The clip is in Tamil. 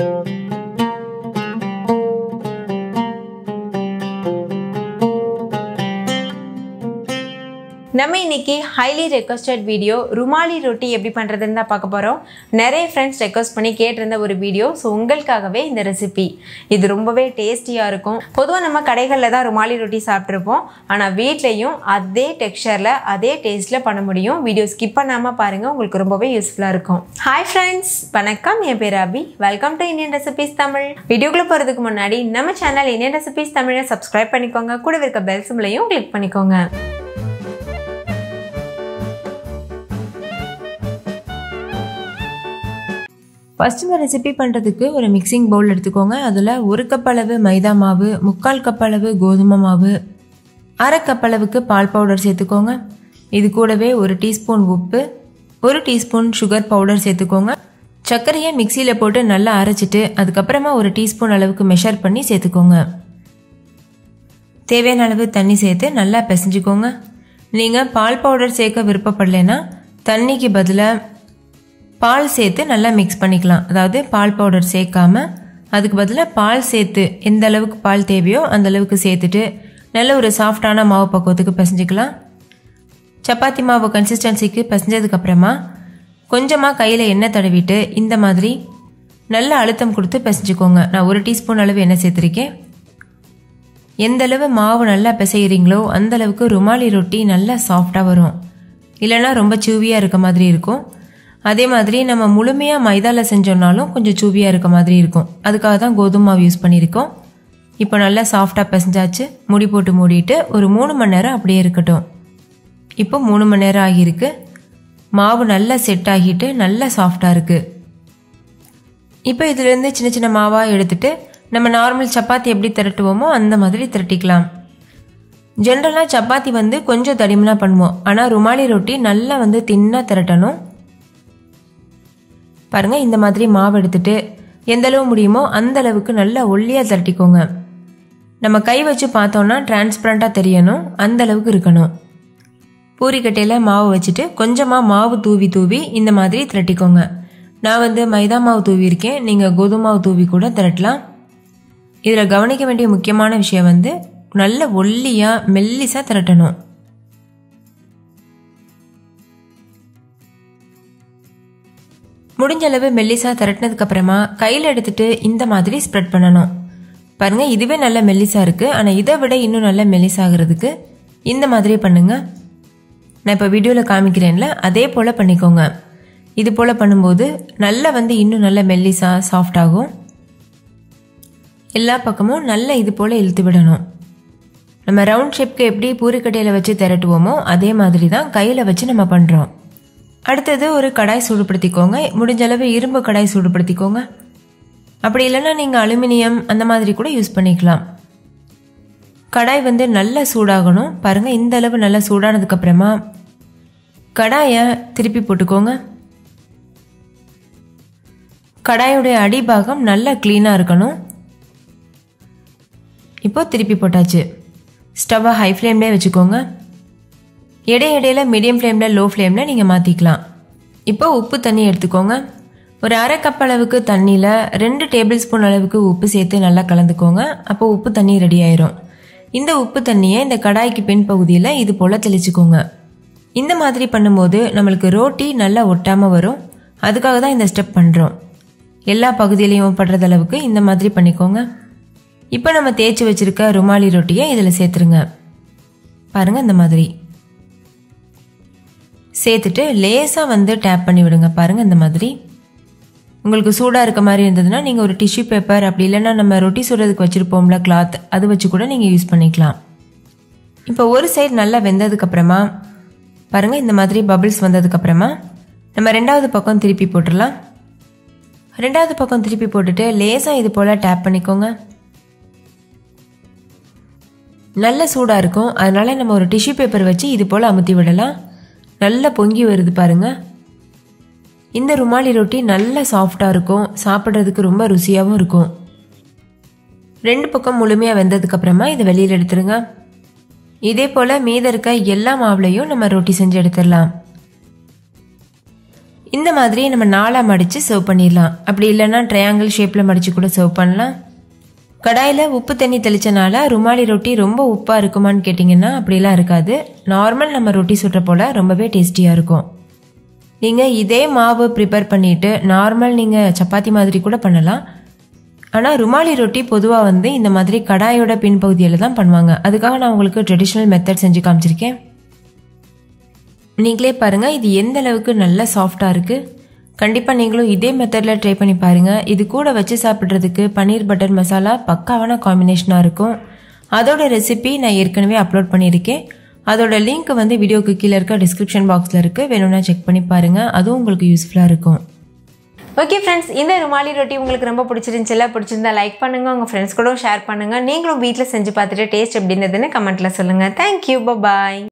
நம்ம இன்னைக்கு ஹைலி ரெக்வஸ்டட் வீடியோ ருமாலி ரொட்டி எப்படி பண்ணுறதுன்னு தான் பார்க்க போகிறோம் நிறைய ஃப்ரெண்ட்ஸ் ரெக்வஸ்ட் பண்ணி கேட்டிருந்த ஒரு வீடியோ ஸோ உங்களுக்காகவே இந்த ரெசிபி இது ரொம்பவே டேஸ்டியாக இருக்கும் பொதுவாக நம்ம கடைகளில் தான் ருமாலி ரொட்டி சாப்பிட்ருப்போம் ஆனால் வீட்லேயும் அதே டெக்ஸ்சரில் அதே டேஸ்ட்டில் பண்ண முடியும் வீடியோ ஸ்கிப் பண்ணாமல் பாருங்கள் உங்களுக்கு ரொம்பவே யூஸ்ஃபுல்லாக இருக்கும் ஹாய் ஃப்ரெண்ட்ஸ் வணக்கம் என் பேர் Abhi welcome to Indian recipes Tamil வீடியோக்குள்ளே போகிறதுக்கு முன்னாடி நம்ம சேனல் இந்தியன் ரெசிபிஸ் தமிழை சப்ஸ்கிரைப் பண்ணிக்கோங்க கூட இருக்க பெல் சிம்லையும் கிளிக் பண்ணிக்கோங்க ஃபஸ்ட்டு இந்த ரெசிபி பண்ணுறதுக்கு ஒரு மிக்சிங் பவுல் எடுத்துக்கோங்க அதில் ஒரு கப் அளவு மைதா மாவு முக்கால் கப் அளவு கோதுமை மாவு அரை கப் அளவுக்கு பால் பவுடர் சேர்த்துக்கோங்க இது கூடவே ஒரு டீஸ்பூன் உப்பு ஒரு டீஸ்பூன் சுகர் பவுடர் சேர்த்துக்கோங்க சர்க்கரையை மிக்சியில் போட்டு நல்லா அரைச்சிட்டு அதுக்கப்புறமா ஒரு டீஸ்பூன் அளவுக்கு மெஷர் பண்ணி சேர்த்துக்கோங்க தேவையான அளவு தண்ணி சேர்த்து நல்லா பிசைஞ்சுக்கோங்க நீங்கள் பால் பவுடர் சேர்க்க விருப்பப்படலைன்னா தண்ணிக்கு பதிலாக பால் சேர்த்து நல்லா மிக்ஸ் பண்ணிக்கலாம் அதாவது பால் பவுடர் சேர்க்காம அதுக்கு பதிலாக பால் சேர்த்து எந்த அளவுக்கு பால் தேவையோ அந்த அளவுக்கு சேர்த்துட்டு நல்ல ஒரு சாஃப்டான மாவு பக்குவத்துக்கு பிசைஞ்சிக்கலாம் சப்பாத்தி மாவு கன்சிஸ்டன்சிக்கு பிசைஞ்சதுக்கப்புறமா கொஞ்சமாக கையில் எண்ணெய் தடவிட்டு இந்த மாதிரி நல்ல அழுத்தம் கொடுத்து பிசைஞ்சுக்கோங்க நான் ஒரு டீஸ்பூன் அளவு எண்ணெய் சேர்த்துருக்கேன் எந்த அளவு மாவு நல்லா பிசைகிறீங்களோ அந்த அளவுக்கு ருமாலி ரொட்டி நல்லா சாஃப்டாக வரும் இல்லைன்னா ரொம்ப சூவியாக இருக்க மாதிரி இருக்கும் அதே மாதிரி நம்ம முழுமையாக மைதாவில் செஞ்சோம்னாலும் கொஞ்சம் சூவியாக இருக்க மாதிரி இருக்கும் அதுக்காக தான் கோதுமை மாவு யூஸ் பண்ணியிருக்கோம் இப்போ நல்லா சாஃப்டாக பிசைஞ்சாச்சு முடி போட்டு மூடிட்டு ஒரு மூணு மணி நேரம் அப்படியே இருக்கட்டும் இப்போ மூணு மணி நேரம் ஆகியிருக்கு மாவு நல்லா செட் ஆகிட்டு நல்லா சாஃப்டாக இருக்குது இப்போ இதுலேருந்து சின்ன சின்ன மாவாக எடுத்துட்டு நம்ம நார்மல் சப்பாத்தி எப்படி திரட்டுவோமோ அந்த மாதிரி திரட்டிக்கலாம் ஜென்ரலாக சப்பாத்தி வந்து கொஞ்சம் தடிமனாக பண்ணுவோம் ஆனால் ருமாலி ரொட்டி நல்லா வந்து தின்னாக திரட்டணும் பாருங்கள் இந்த மாதிரி மாவு எடுத்துட்டு எந்த அளவு முடியுமோ அந்த அளவுக்கு நல்லா ஒல்லியாக திரட்டிக்கோங்க நம்ம கை வச்சு பார்த்தோன்னா டிரான்ஸ்பரண்ட்டாக தெரியணும் அந்த அளவுக்கு இருக்கணும் பூரிக்கட்டையில் மாவு வச்சுட்டு கொஞ்சமாக மாவு தூவி தூவி இந்த மாதிரி திரட்டிக்கோங்க நான் வந்து மைதா மாவு தூவி இருக்கேன் நீங்கள் கோதுமை மாவு தூவி கூட திரட்டலாம் இதில் கவனிக்க வேண்டிய முக்கியமான விஷயம் வந்து நல்ல ஒல்லியாக மெல்லிஸாக திரட்டணும் முடிஞ்ச அளவு மெல்லிசா திரட்டினதுக்கு அப்புறமா கையில் எடுத்துட்டு இந்த மாதிரி ஸ்ப்ரெட் பண்ணணும் பாருங்க இதுவே நல்ல மெல்லிசா இருக்கு ஆனால் இதை விட இன்னும் நல்ல மெல்லிசாகிறதுக்கு இந்த மாதிரி பண்ணுங்க நான் இப்போ வீடியோவில் காமிக்கிறேன்ல அதே போல் பண்ணிக்கோங்க இது போல் பண்ணும்போது நல்லா வந்து இன்னும் நல்ல மெல்லிசா சாஃப்ட் ஆகும் எல்லா பக்கமும் நல்லா இது போல் இழுத்து விடணும் நம்ம ரவுண்ட் ஷேப்க்கு எப்படி பூரிக்கட்டையில் வச்சு திரட்டுவோமோ அதே மாதிரி தான் கையில் வச்சு நம்ம பண்ணுறோம் அடுத்தது ஒரு கடாய் சூடுபடுத்திக்கோங்க முடிஞ்ச அளவு இரும்பு கடாய் சூடுபடுத்திக்கோங்க அப்படி இல்லைன்னா நீங்கள் அலுமினியம் அந்த மாதிரி கூட யூஸ் பண்ணிக்கலாம் கடாய் வந்து நல்லா சூடாகணும் பாருங்கள் இந்த அளவு நல்லா சூடானதுக்கப்புறமா கடாயை திருப்பி போட்டுக்கோங்க கடாயோடைய அடிபாகம் நல்லா க்ளீனாக இருக்கணும் இப்போ திருப்பி போட்டாச்சு ஸ்டவ்வை ஹை ஃப்ளேம்லேயே வச்சுக்கோங்க இடைய இடையில மீடியம் ஃப்ளேமில் லோ ஃப்ளேமில் நீங்கள் மாற்றிக்கலாம் இப்போ உப்பு தண்ணி எடுத்துக்கோங்க ஒரு அரை கப் அளவுக்கு தண்ணியில் ரெண்டு டேபிள் ஸ்பூன் அளவுக்கு உப்பு சேர்த்து நல்லா கலந்துக்கோங்க அப்போ உப்பு தண்ணி ரெடி ஆயிரும் இந்த உப்பு தண்ணியை இந்த கடாய்க்கு பின் பகுதியில் இது போல் தெளிச்சுக்கோங்க இந்த மாதிரி பண்ணும்போது நம்மளுக்கு ரோட்டி நல்லா ஒட்டாமல் வரும் அதுக்காக தான் இந்த ஸ்டெப் பண்ணுறோம் எல்லா பகுதியிலையும் படுறது அளவுக்கு இந்த மாதிரி பண்ணிக்கோங்க இப்போ நம்ம தேய்ச்சி வச்சிருக்க ருமாலி ரொட்டியை இதில் சேர்த்துருங்க பாருங்கள் இந்த மாதிரி சேர்த்துட்டு லேசாக வந்து டேப் பண்ணி விடுங்க பாருங்கள் இந்த மாதிரி உங்களுக்கு சூடாக இருக்க மாதிரி இருந்ததுன்னா நீங்கள் ஒரு டிஷ்யூ பேப்பர் அப்படி இல்லைன்னா நம்ம ரொட்டி சுடுறதுக்கு வச்சுருப்போம்ல கிளாத் அது வச்சு கூட நீங்கள் யூஸ் பண்ணிக்கலாம் இப்போ ஒரு சைடு நல்லா வெந்ததுக்கப்புறமா பாருங்கள் இந்த மாதிரி பபிள்ஸ் வந்ததுக்கப்புறமா நம்ம ரெண்டாவது பக்கம் திருப்பி போட்டுடலாம் ரெண்டாவது பக்கம் திருப்பி போட்டுட்டு லேசாக இது போல் டேப் பண்ணிக்கோங்க நல்ல சூடாக இருக்கும் அதனால நம்ம ஒரு டிஷ்யூ பேப்பர் வச்சு இது போல் அமுத்தி விடலாம் நல்லா பொங்கி வருது பாருங்க இந்த ருமாலி ரொட்டி நல்ல சாஃப்டாக இருக்கும் சாப்பிட்றதுக்கு ரொம்ப ருசியாகவும் இருக்கும் ரெண்டு பக்கம் முழுமையாக வெந்ததுக்கு அப்புறமா இதை வெளியில் எடுத்துருங்க இதே போல் மீத இருக்க எல்லா மாவுலையும் நம்ம ரொட்டி செஞ்சு எடுத்துடலாம் இந்த மாதிரி நம்ம நாலாக மடித்து சர்வ் பண்ணிடலாம் அப்படி இல்லைன்னா ட்ரையாங்கிள் ஷேப்பில் மடித்து கூட சர்வ் பண்ணலாம் கடாயில் உப்பு தண்ணி தெளிச்சனால ருமாலி ரொட்டி ரொம்ப உப்பாக இருக்குமான்னு கேட்டிங்கன்னா அப்படிலாம் இருக்காது நார்மல் நம்ம ரொட்டி சுடுற போல் ரொம்பவே டேஸ்டியாக இருக்கும் நீங்கள் இதே மாவு ப்ரிப்பேர் பண்ணிவிட்டு நார்மல் நீங்கள் சப்பாத்தி மாதிரி கூட பண்ணலாம் ஆனால் ருமாலி ரொட்டி பொதுவாக வந்து இந்த மாதிரி கடாயோட பின்பகுதியில் தான் பண்ணுவாங்க அதுக்காக நான் உங்களுக்கு ட்ரெடிஷ்னல் மெத்தட் செஞ்சு காமிச்சிருக்கேன் நீங்களே பாருங்கள் இது எந்த அளவுக்கு நல்ல சாஃப்டாக இருக்குது கண்டிப்பாக நீங்களும் இதே மெத்தடில் ட்ரை பண்ணி பாருங்கள் இது கூட வச்சு சாப்பிட்றதுக்கு பன்னீர் பட்டர் மசாலா பக்காவான காம்பினேஷனாக இருக்கும் அதோட ரெசிபி நான் ஏற்கனவே அப்லோட் பண்ணியிருக்கேன் அதோட லிங்க் வந்து வீடியோக்கு கீழே இருக்க டிஸ்கிரிப்ஷன் பாக்ஸில் இருக்குது வேணும்னா செக் பண்ணி பாருங்கள் அதுவும் உங்களுக்கு யூஸ்ஃபுல்லாக இருக்கும் ஓகே ஃப்ரெண்ட்ஸ் இந்த ருமாலி ரொட்டி உங்களுக்கு ரொம்ப பிடிச்சிருந்துச்சுல பிடிச்சிருந்தா லைக் பண்ணுங்க உங்கள் ஃப்ரெண்ட்ஸ் கூட ஷேர் பண்ணுங்க நீங்களும் வீட்டில் செஞ்சு பார்த்துட்டு டேஸ்ட் எப்படி இருந்ததுன்னு கமெண்ட்ல சொல்லுங்க தேங்க்யூ பாய்